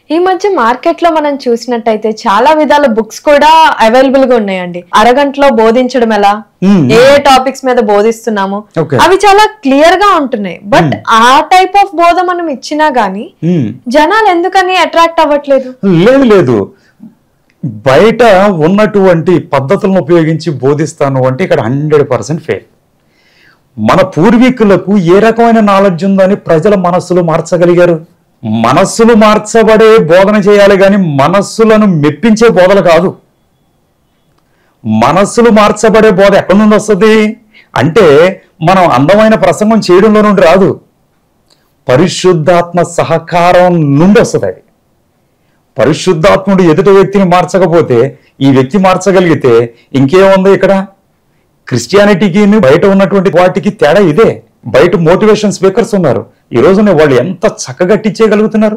ఈ మధ్య మార్కెట్ లో మనం చూసినట్టయితే చాలా విధాల బుక్స్ కూడా అవైలబుల్ గా ఉన్నాయండి అరగంటలో బోధించడం ఎలా Hmm. ఏ ఏ టాపిక్స్ మీద బోధిస్తున్నాము Okay. అవి చాలా క్లియర్ గా ఉంటున్నాయి బట్ ఆ టైప్ ఆఫ్ బోధ మనం ఇచ్చినా గానీ ఉమ్. జనాలు ఎందుకని అట్రాక్ట్ అవ్వట్లేదు లేదు లేదు బయట ఉన్నటువంటి పద్ధతులను ఉపయోగించి బోధిస్తాను అంటే ఇక్కడ హండ్రెడ్ పర్సెంట్ ఫెయిల్ మన పూర్వీకులకు ఏ రకమైన నాలెడ్జ్ ఉందని ప్రజల మనస్సులు మార్చగలిగారు మనస్సులు మార్చబడే బోధన చేయాలి కానీ మనస్సులను మెప్పించే బోధలు కాదు మనస్సులు మార్చబడే బోధ ఎక్కడి నుండి వస్తుంది అంటే మనం అందమైన ప్రసంగం చేయడంలో నుండి రాదు పరిశుద్ధాత్మ సహకారం నుండి వస్తుంది అది పరిశుద్ధాత్ముడు ఎదుటి వ్యక్తిని మార్చకపోతే ఈ వ్యక్తి మార్చగలిగితే ఇంకేముంది ఇక్కడ క్రిస్టియానిటీకి బయట ఉన్నటువంటి వాటికి తేడా ఇదే బయట మోటివేషన్ స్పీకర్స్ ఉన్నారు ఈ రోజున వాళ్ళు ఎంత చక్కగా టీచేయగలుగుతున్నారు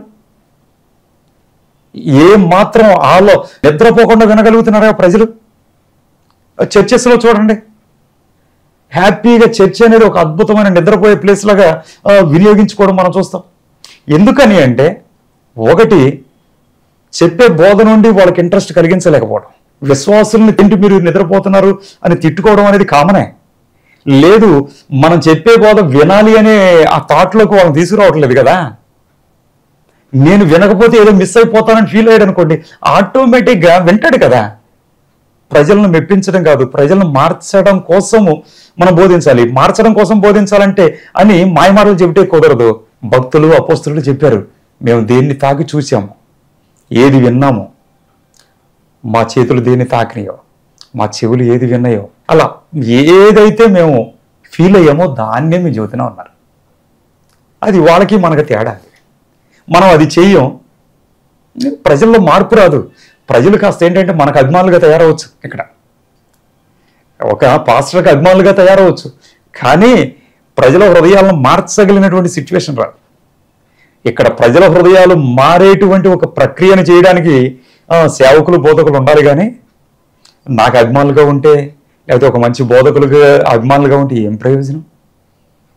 ఏ మాత్రం ఆలో నిద్రపోకుండా వినగలుగుతున్నారా ప్రజలు చర్చెస్ లో చూడండి హ్యాపీగా చర్చ్ అనేది ఒక అద్భుతమైన నిద్రపోయే ప్లేస్ లాగా ఆ, వినియోగించుకోవడం మనం చూస్తాం ఎందుకని అంటే ఒకటి చెప్పే బోధ నుండి వాళ్ళకి ఇంట్రెస్ట్ కలిగించలేకపోవడం విశ్వాసుల్ని తింటి మీరు నిద్రపోతున్నారు అని తిట్టుకోవడం అనేది కామనే లేదు మనం చెప్పే బోధ వినాలి అనే ఆ థాట్లోకి వాళ్ళని తీసుకురావట్లేదు కదా నేను వినకపోతే ఏదో మిస్ అయిపోతానని ఫీల్ అయ్యాడు అనుకోండి ఆటోమేటిక్గా వింటాడు కదా ప్రజలను మెప్పించడం కాదు ప్రజలను మార్చడం కోసము మనం బోధించాలి మార్చడం కోసం బోధించాలంటే అని మాయమాటలు చెబితే కుదరదు భక్తులు అపోస్తులు చెప్పారు మేము దేన్ని తాకి చూసాము ఏది విన్నాము మా చేతులు దేన్ని తాకినాయో మా చెవులు ఏది విన్నాయో అలా ఏదైతే మేము ఫీల్ అయ్యామో దాన్నే మేము చెబుతూనే ఉన్నారు అది వాళ్ళకి మనకు తేడా అది. మనం అది చెయ్యం ప్రజల్లో మార్పు రాదు ప్రజలు కాస్త ఏంటంటే మనకు అభిమానులుగా తయారవచ్చు ఇక్కడ ఒక పాస్టర్కి అభిమానులుగా తయారవచ్చు కానీ ప్రజల హృదయాలను మార్చగలిగినటువంటి సిచ్యువేషన్ రాదు ఇక్కడ ప్రజల హృదయాలు మారేటువంటి ఒక ప్రక్రియను చేయడానికి ఆ, సేవకులు బోధకులు ఉండాలి కానీ నాకు అభిమానులుగా ఉంటే లేకపోతే ఒక మంచి బోధకులుగా అభిమానులుగా ఉంటే ఏం ప్రయోజనం